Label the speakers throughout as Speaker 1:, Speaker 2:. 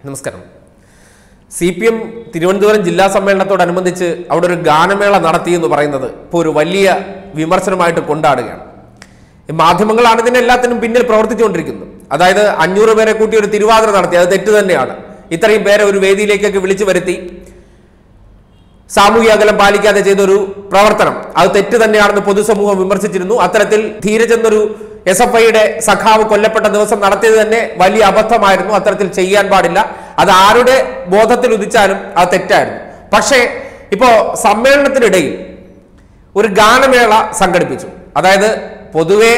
Speaker 1: നമസ്കാരം C P M Thiruvananthapuram ജില്ലാ സമ്മേളനത്തോടനുബന്ധിച്ച് അവിടെ ഒരു ഗാനമേള നടത്തി എന്ന് പറയുന്നത് ഇപ്പോൾ ഒരു വലിയ വിമർശനമായിട്ട് കൊണ്ടാടുകയാണ് ഈ മാധ്യമങ്ങളാണ് ഇതിന് എല്ലാത്തിനും പിന്നിൽ പ്രവർത്തിച്ചുകൊണ്ടിരിക്കുന്നത് അതായത് അഞ്ഞൂറ് പേരെ കൂട്ടി ഒരു തിരുവാതിര നടത്തി അത് തെറ്റ് തന്നെയാണ് ഇത്രയും പേരെ ഒരു വേദിയിലേക്കൊക്കെ വിളിച്ചു വരുത്തി സാമൂഹിക അകലം പാലിക്കാതെ ചെയ്തൊരു പ്രവർത്തനം അത് തെറ്റ് തന്നെയാണെന്ന് പൊതുസമൂഹം വിമർശിച്ചിരുന്നു അത്തരത്തിൽ ധീരജ് എന്നൊരു എസ് എഫ് ഐയുടെ സഖാവ് കൊല്ലപ്പെട്ട ദിവസം നടത്തിയത് തന്നെ വലിയ അബദ്ധമായിരുന്നു അത്തരത്തിൽ ചെയ്യാൻ പാടില്ല അത് ആരുടെ ബോധത്തിൽ ഉദിച്ചാലും അത് തെറ്റായിരുന്നു പക്ഷേ ഇപ്പോ സമ്മേളനത്തിനിടയിൽ ഒരു ഗാനമേള സംഘടിപ്പിച്ചു അതായത് പൊതുവെ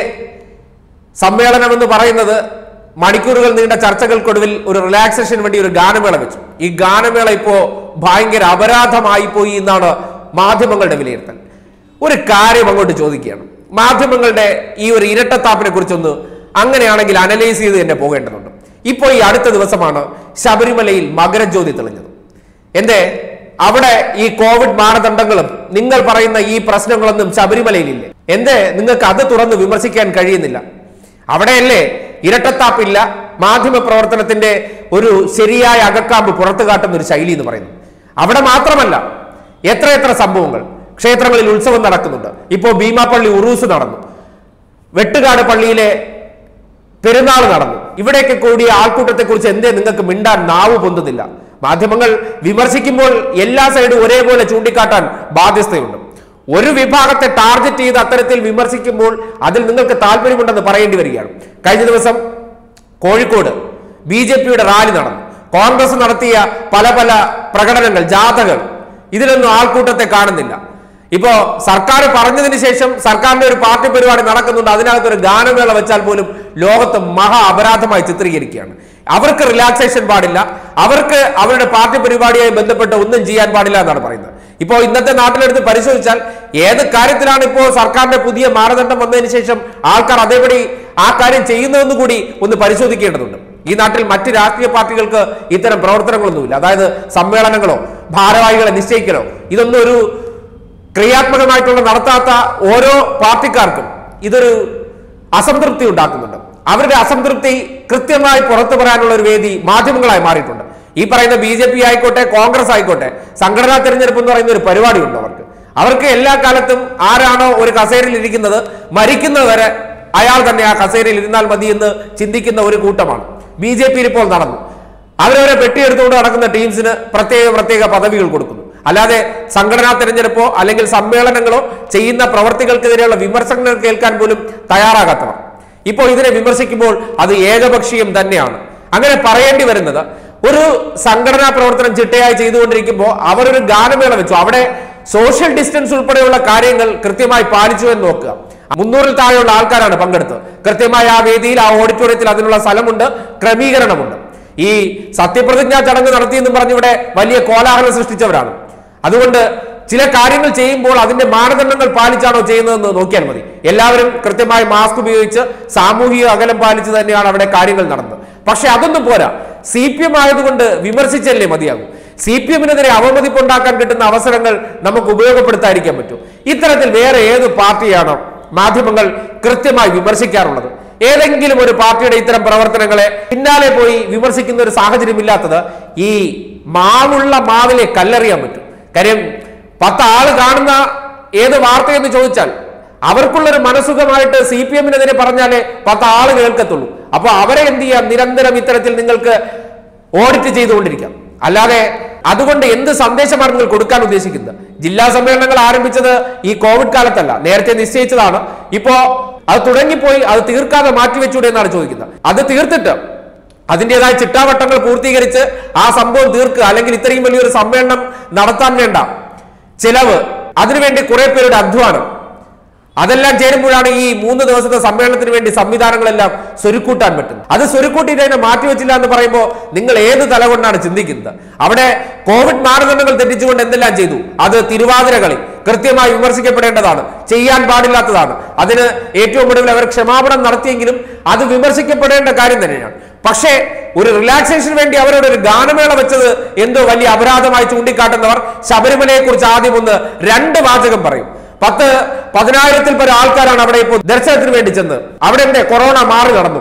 Speaker 1: സമ്മേളനം എന്ന് പറയുന്നത് മണിക്കൂറുകൾ നീണ്ട ചർച്ചകൾക്കൊടുവിൽ ഒരു റിലാക്സേഷന് വേണ്ടി ഒരു ഗാനമേള വെച്ചു ഈ ഗാനമേള ഇപ്പോ ഭയങ്കര അപരാധമായി പോയി എന്നാണ് മാധ്യമങ്ങളുടെ വിലയിരുത്തൽ ഒരു കാര്യം അങ്ങോട്ട് ചോദിക്കുകയാണ് മാധ്യമങ്ങളുടെ ഈ ഒരു ഇരട്ടത്താപ്പിനെ കുറിച്ചൊന്ന് അങ്ങനെയാണെങ്കിൽ അനലൈസ് ചെയ്ത് തന്നെ പോകേണ്ടതുണ്ട് ഇപ്പോൾ ഈ അടുത്ത ദിവസമാണ് ശബരിമലയിൽ മകരജ്യോതി തെളിഞ്ഞത് എന്തേ അവിടെ ഈ കോവിഡ് മാനദണ്ഡങ്ങളും നിങ്ങൾ പറയുന്ന ഈ പ്രശ്നങ്ങളൊന്നും ശബരിമലയിലില്ലേ എന്തേ നിങ്ങൾക്ക് അത് തുറന്ന് വിമർശിക്കാൻ കഴിയുന്നില്ല അവിടെയല്ലേ ഇരട്ടത്താപ്പില്ല മാധ്യമ പ്രവർത്തനത്തിന്റെ ഒരു ശരിയായ അകക്കാമ്പ് പുറത്തു കാട്ടുന്ന ഒരു ശൈലി എന്ന് പറയുന്നു അവിടെ മാത്രമല്ല എത്ര എത്ര സംഭവങ്ങൾ ക്ഷേത്രങ്ങളിൽ ഉത്സവം നടക്കുന്നുണ്ട് ഇപ്പോൾ ഭീമാപ്പള്ളി ഉറൂസ് നടന്നു വെട്ടുകാട് പള്ളിയിലെ പെരുന്നാൾ നടന്നു ഇവിടെയൊക്കെ കൂടിയ ആൾക്കൂട്ടത്തെക്കുറിച്ച് എന്തേ നിങ്ങൾക്ക് മിണ്ടാൻ നാവ് പൊന്തുന്നില്ല മാധ്യമങ്ങൾ വിമർശിക്കുമ്പോൾ എല്ലാ സൈഡും ഒരേപോലെ ചൂണ്ടിക്കാട്ടാൻ ബാധ്യസ്ഥയുണ്ട് ഒരു വിഭാഗത്തെ ടാർഗറ്റ് ചെയ്ത് അത്തരത്തിൽ വിമർശിക്കുമ്പോൾ അതിൽ നിങ്ങൾക്ക് താല്പര്യമുണ്ടെന്ന് പറയേണ്ടി വരികയാണ് കഴിഞ്ഞ ദിവസം കോഴിക്കോട് ബി ജെ പിയുടെ റാലി നടന്നു കോൺഗ്രസ് നടത്തിയ പല പല പ്രകടനങ്ങൾ ജാഥകൾ ഇതിലൊന്നും ആൾക്കൂട്ടത്തെ കാണുന്നില്ല ഇപ്പോ സർക്കാർ പറഞ്ഞതിന് ശേഷം സർക്കാരിന്റെ ഒരു പാർട്ടി പരിപാടി നടക്കുന്നുണ്ട് അതിനകത്ത് ഒരു ഗാനമേള വെച്ചാൽ പോലും ലോകത്ത് മഹാ അപരാധമായി ചിത്രീകരിക്കുകയാണ് അവർക്ക് റിലാക്സേഷൻ പാടില്ല അവർക്ക് അവരുടെ പാർട്ടി പരിപാടിയുമായി ബന്ധപ്പെട്ട് ഒന്നും ചെയ്യാൻ പാടില്ല എന്നാണ് പറയുന്നത് ഇപ്പോൾ ഇന്നത്തെ നാട്ടിലെടുത്ത് പരിശോധിച്ചാൽ ഏത് കാര്യത്തിലാണ് ഇപ്പോൾ സർക്കാരിന്റെ പുതിയ മാനദണ്ഡം വന്നതിന് ശേഷം ആൾക്കാർ അതേപടി ആ കാര്യം ചെയ്യുന്നതെന്ന് കൂടി ഒന്ന് പരിശോധിക്കേണ്ടതുണ്ട് ഈ നാട്ടിൽ മറ്റ് രാഷ്ട്രീയ പാർട്ടികൾക്ക് ഇത്തരം പ്രവർത്തനങ്ങളൊന്നുമില്ല അതായത് സമ്മേളനങ്ങളോ ഭാരവാഹികളെ നിശ്ചയിക്കലോ ഇതൊന്നും ഒരു ക്രിയാത്മകമായിട്ടുള്ള നടത്താത്ത ഓരോ പാർട്ടിക്കാർക്കും ഇതൊരു അസംതൃപ്തി ഉണ്ടാക്കുന്നുണ്ട് അവരുടെ അസംതൃപ്തി കൃത്യമായി പുറത്തു പറയാനുള്ള ഒരു വേദി മാധ്യമങ്ങളായി മാറിയിട്ടുണ്ട് ഈ പറയുന്ന ബി ജെ പി ആയിക്കോട്ടെ കോൺഗ്രസ് ആയിക്കോട്ടെ സംഘടനാ തെരഞ്ഞെടുപ്പ് എന്ന് പറയുന്ന ഒരു പരിപാടിയുണ്ട് അവർക്ക് അവർക്ക് എല്ലാ കാലത്തും ആരാണോ ഒരു കസേരയിൽ ഇരിക്കുന്നത് മരിക്കുന്നത് വരെ അയാൾ തന്നെ ആ കസേരയിൽ ഇരുന്നാൽ മതി എന്ന് ചിന്തിക്കുന്ന ഒരു കൂട്ടമാണ് ബി ജെ പിയിൽ ഇപ്പോൾ നടന്നു അവരവരെ പെട്ടിയെടുത്തുകൊണ്ട് നടക്കുന്ന ടീംസിന് പ്രത്യേക പ്രത്യേക പദവികൾ കൊടുക്കുന്നു അല്ലാതെ സംഘടനാ തെരഞ്ഞെടുപ്പോ അല്ലെങ്കിൽ സമ്മേളനങ്ങളോ ചെയ്യുന്ന പ്രവർത്തികൾക്കെതിരെയുള്ള വിമർശനങ്ങൾ കേൾക്കാൻ പോലും തയ്യാറാകാത്തവർ ഇപ്പോൾ ഇതിനെ വിമർശിക്കുമ്പോൾ അത് ഏകപക്ഷീയം തന്നെയാണ് അങ്ങനെ പറയേണ്ടി വരുന്നത് ഒരു സംഘടനാ പ്രവർത്തനം ചിട്ടയായി ചെയ്തുകൊണ്ടിരിക്കുമ്പോൾ അവരൊരു ഗാനമേള വെച്ചു അവിടെ സോഷ്യൽ ഡിസ്റ്റൻസ് ഉൾപ്പെടെയുള്ള കാര്യങ്ങൾ കൃത്യമായി പാലിച്ചു എന്ന് നോക്കുക മുന്നൂറിൽ താഴെയുള്ള ആൾക്കാരാണ് പങ്കെടുത്തത് കൃത്യമായി ആ വേദിയിൽ ആ ഓഡിറ്റോറിയത്തിൽ അതിനുള്ള സ്ഥലമുണ്ട് ക്രമീകരണമുണ്ട് ഈ സത്യപ്രതിജ്ഞാ ചടങ്ങ് നടത്തിയെന്നും പറഞ്ഞിവിടെ വലിയ കോലാഹലം സൃഷ്ടിച്ചവരാണ് അതുകൊണ്ട് ചില കാര്യങ്ങൾ ചെയ്യുമ്പോൾ അതിന്റെ മാനദണ്ഡങ്ങൾ പാലിച്ചാണോ ചെയ്യുന്നതെന്ന് നോക്കിയാൽ മതി എല്ലാവരും കൃത്യമായി മാസ്ക് ഉപയോഗിച്ച് സാമൂഹിക അകലം പാലിച്ച് തന്നെയാണ് അവിടെ കാര്യങ്ങൾ നടന്നത് പക്ഷെ അതൊന്നും പോരാ സി പി എം ആയതുകൊണ്ട് വിമർശിച്ചല്ലേ മതിയാകും സി പി എമ്മിനെതിരെ അവമതിപ്പുണ്ടാക്കാൻ കിട്ടുന്ന അവസരങ്ങൾ നമുക്ക് ഉപയോഗപ്പെടുത്താതിരിക്കാൻ പറ്റും ഇത്തരത്തിൽ വേറെ ഏത് പാർട്ടിയാണോ മാധ്യമങ്ങൾ കൃത്യമായി വിമർശിക്കാറുള്ളത് ഏതെങ്കിലും ഒരു പാർട്ടിയുടെ ഇത്തരം പ്രവർത്തനങ്ങളെ പിന്നാലെ പോയി വിമർശിക്കുന്ന ഒരു സാഹചര്യം ഇല്ലാത്തത് ഈ മാവുള്ള മാവിലെ കല്ലെറിയാൻ പറ്റും കാര്യം പത്ത് ആള് കാണുന്ന ഏത് വാർത്തയെന്ന് ചോദിച്ചാൽ അവർക്കുള്ളൊരു മനസുഖമായിട്ട് സി പി എമ്മിനെതിരെ പറഞ്ഞാലേ പത്ത് ആള് കേൾക്കത്തുള്ളൂ അപ്പൊ അവരെ എന്ത് ചെയ്യാം നിരന്തരം ഇത്തരത്തിൽ നിങ്ങൾക്ക് ഓഡിറ്റ് ചെയ്തുകൊണ്ടിരിക്കാം അല്ലാതെ അതുകൊണ്ട് എന്ത് സന്ദേശമാണ് നിങ്ങൾ കൊടുക്കാൻ ഉദ്ദേശിക്കുന്നത് ജില്ലാ സമ്മേളനങ്ങൾ ആരംഭിച്ചത് ഈ കോവിഡ് കാലത്തല്ല നേരത്തെ നിശ്ചയിച്ചതാണ് ഇപ്പോ അത് തുടങ്ങിപ്പോയി അത് തീർക്കാതെ മാറ്റിവെച്ചൂടെ എന്നാണ് ചോദിക്കുന്നത് അത് തീർത്തിട്ട് അതിൻ്റെതായ ചിട്ടാവട്ടങ്ങൾ പൂർത്തീകരിച്ച് ആ സംഭവം തീർക്കുക അല്ലെങ്കിൽ ഇത്രയും വലിയൊരു സമ്മേളനം നടത്താൻ വേണ്ട ചിലവ് അതിനുവേണ്ടി കുറെ പേരുടെ അധ്വാനം അതെല്ലാം ചേരുമ്പോഴാണ് ഈ മൂന്ന് ദിവസത്തെ സമ്മേളനത്തിന് വേണ്ടി സംവിധാനങ്ങളെല്ലാം സ്വരുക്കൂട്ടാൻ പറ്റുന്നത് അത് സ്വരുക്കൂട്ടിയിട്ട് അതിനെ മാറ്റിവെച്ചില്ല എന്ന് പറയുമ്പോൾ നിങ്ങൾ ഏത് തല കൊണ്ടാണ് ചിന്തിക്കുന്നത് അവിടെ കോവിഡ് മാനദണ്ഡങ്ങൾ തെറ്റിച്ചുകൊണ്ട് എന്തെല്ലാം ചെയ്തു അത് തിരുവാതിര കളി കൃത്യമായി വിമർശിക്കപ്പെടേണ്ടതാണ് ചെയ്യാൻ പാടില്ലാത്തതാണ് അതിന് ഏറ്റവും ഒടുവിൽ അവർ ക്ഷമാപണം നടത്തിയെങ്കിലും അത് വിമർശിക്കപ്പെടേണ്ട കാര്യം തന്നെയാണ് പക്ഷേ ഒരു റിലാക്സേഷന് വേണ്ടി അവരോട് ഒരു ഗാനമേള വെച്ചത് എന്തോ വലിയ അപരാധമായി ചൂണ്ടിക്കാട്ടുന്നവർ ശബരിമലയെ കുറിച്ച് ആദ്യം ഒന്ന് രണ്ട് വാചകം പറയും പത്ത് പതിനായിരത്തിൽ പല ആൾക്കാരാണ് അവിടെ ഇപ്പോൾ ദർശനത്തിന് വേണ്ടി ചെന്ന് അവിടെ എന്തേ കൊറോണ മാറി നടന്നു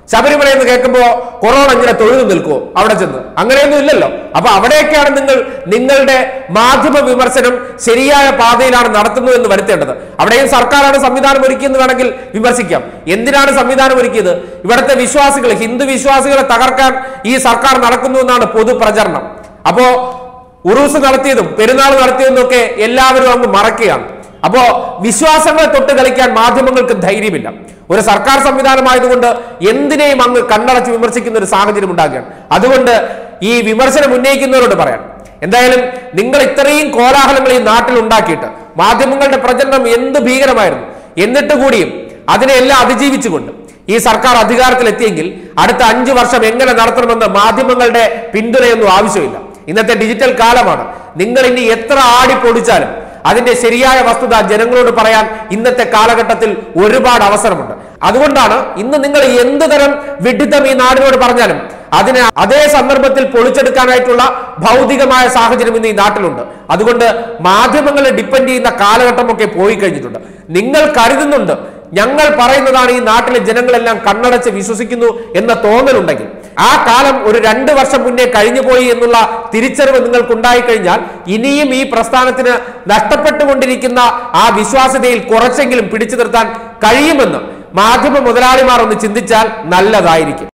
Speaker 1: ശബരിമല എന്ന് കേൾക്കുമ്പോ കൊറോണ ഇങ്ങനെ തൊഴുതു നിൽക്കുമോ അവിടെ ചെന്ന് അങ്ങനെയൊന്നും ഇല്ലല്ലോ അപ്പൊ അവിടെയൊക്കെയാണ് നിങ്ങൾ നിങ്ങളുടെ മാധ്യമ വിമർശനം ശരിയായ പാതയിലാണ് നടത്തുന്നത് എന്ന് വരുത്തേണ്ടത് അവിടെയും സർക്കാരാണ് സംവിധാനം ഒരുക്കിയെന്ന് വേണമെങ്കിൽ വിമർശിക്കാം എന്തിനാണ് സംവിധാനം ഒരുക്കിയത് ഇവിടുത്തെ വിശ്വാസികൾ ഹിന്ദു വിശ്വാസികളെ തകർക്കാൻ ഈ സർക്കാർ നടക്കുന്നു എന്നാണ് പൊതുപ്രചരണം അപ്പോ ഉറൂസ് നടത്തിയതും പെരുന്നാൾ നടത്തിയതും ഒക്കെ എല്ലാവരും അങ്ങ് മറക്കുകയാണ് അപ്പോ വിശ്വാസങ്ങളെ തൊട്ട് കളിക്കാൻ മാധ്യമങ്ങൾക്ക് ധൈര്യമില്ല ഒരു സർക്കാർ സംവിധാനമായതുകൊണ്ട് എന്തിനേയും അങ്ങ് കണ്ണടച്ച് വിമർശിക്കുന്ന ഒരു സാഹചര്യം ഉണ്ടാകുകയാണ് അതുകൊണ്ട് ഈ വിമർശനം ഉന്നയിക്കുന്നവരോട് പറയാം എന്തായാലും നിങ്ങൾ ഇത്രയും കോലാഹലങ്ങൾ ഈ നാട്ടിൽ ഉണ്ടാക്കിയിട്ട് മാധ്യമങ്ങളുടെ പ്രചരണം എന്ത് ഭീകരമായിരുന്നു എന്നിട്ട് കൂടിയും അതിനെല്ലാം അതിജീവിച്ചുകൊണ്ട് ഈ സർക്കാർ അധികാരത്തിലെത്തിയെങ്കിൽ അടുത്ത അഞ്ചു വർഷം എങ്ങനെ നടത്തണമെന്ന് മാധ്യമങ്ങളുടെ പിന്തുണയൊന്നും ആവശ്യമില്ല ഇന്നത്തെ ഡിജിറ്റൽ കാലമാണ് നിങ്ങൾ ഇനി എത്ര ആടി പൊടിച്ചാലും അതിന്റെ ശരിയായ വസ്തുത ജനങ്ങളോട് പറയാൻ ഇന്നത്തെ കാലഘട്ടത്തിൽ ഒരുപാട് അവസരമുണ്ട് അതുകൊണ്ടാണ് ഇന്ന് നിങ്ങൾ എന്ത് തരം വിഡിത്തം ഈ നാടിനോട് പറഞ്ഞാലും അതിനെ അതേ സന്ദർഭത്തിൽ പൊളിച്ചെടുക്കാനായിട്ടുള്ള ഭൗതികമായ സാഹചര്യം ഇന്ന് ഈ നാട്ടിലുണ്ട് അതുകൊണ്ട് മാധ്യമങ്ങളെ ഡിപ്പെൻഡ് ചെയ്യുന്ന കാലഘട്ടമൊക്കെ പോയി കഴിഞ്ഞിട്ടുണ്ട് നിങ്ങൾ കരുതുന്നുണ്ട് ഞങ്ങൾ പറയുന്നതാണ് ഈ നാട്ടിലെ ജനങ്ങളെല്ലാം കണ്ണടച്ച് വിശ്വസിക്കുന്നു എന്ന തോന്നലുണ്ടെങ്കിൽ ആ കാലം ഒരു രണ്ട് വർഷം മുന്നേ കഴിഞ്ഞു പോയി എന്നുള്ള തിരിച്ചറിവ് നിങ്ങൾക്ക് ഉണ്ടായിക്കഴിഞ്ഞാൽ ഇനിയും ഈ പ്രസ്ഥാനത്തിന് നഷ്ടപ്പെട്ടുകൊണ്ടിരിക്കുന്ന ആ വിശ്വാസ്യതയിൽ കുറച്ചെങ്കിലും പിടിച്ചു നിർത്താൻ കഴിയുമെന്ന് മാധ്യമ മുതലാളിമാർ ഒന്ന് ചിന്തിച്ചാൽ നല്ലതായിരിക്കും